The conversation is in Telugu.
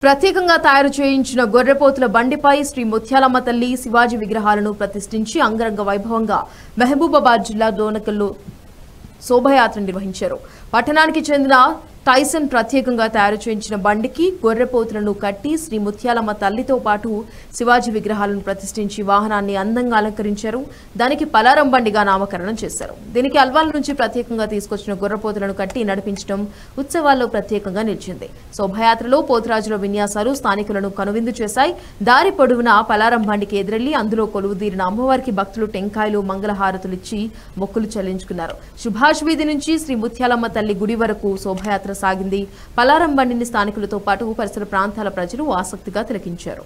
ప్రత్యేకంగా తయారు చేయించిన గొర్రెపోతుల బండిపై శ్రీ ముత్యాలమ్మ తల్లి శివాజీ విగ్రహాలను ప్రతిష్ఠించి అంగరంగ వైభవంగా మహబూబాబాద్ జిల్లా డోనకల్లో శోభయాత్ర నిర్వహించారు పట్టణానికి చెందిన టైసన్ ప్రత్యేకంగా తయారు చేయించిన బండికి గొర్రెపోతులను కట్టి శ్రీ ముత్యాలమ్మ తల్లితో పాటు శివాజీ విగ్రహాలను ప్రతిష్ఠించి వాహనాన్ని అందంగా అలంకరించారు దానికి పలారం బండిగా నామకరణం చేశారు దీనికి అల్వాల్ నుంచి ప్రత్యేకంగా తీసుకొచ్చిన గొర్రెపోతులను కట్టి నడిపించడం ఉత్సవాల్లో ప్రత్యేకంగా నిలిచింది శోభయాత్రలో పోతురాజుల విన్యాసాలు స్థానికులను కనువిందు చేశాయి దారి పొడవునా పలారం బండికి ఎదురెళ్లి అందులో కొలువుదీరిన అమ్మవారికి భక్తులు టెంకాయలు మంగళహారతులిచ్చి మొక్కులు చెల్లించుకున్నారు సుభాష్ వీధి నుంచి శ్రీ ముత్యాలమ్మ తల్లి గుడి వరకు శోభయాత్ర సాగింది పలారం బండిని స్థానికులతో పాటు పరిసర ప్రాంతాల ప్రజలు ఆసక్తిగా తిలకించారు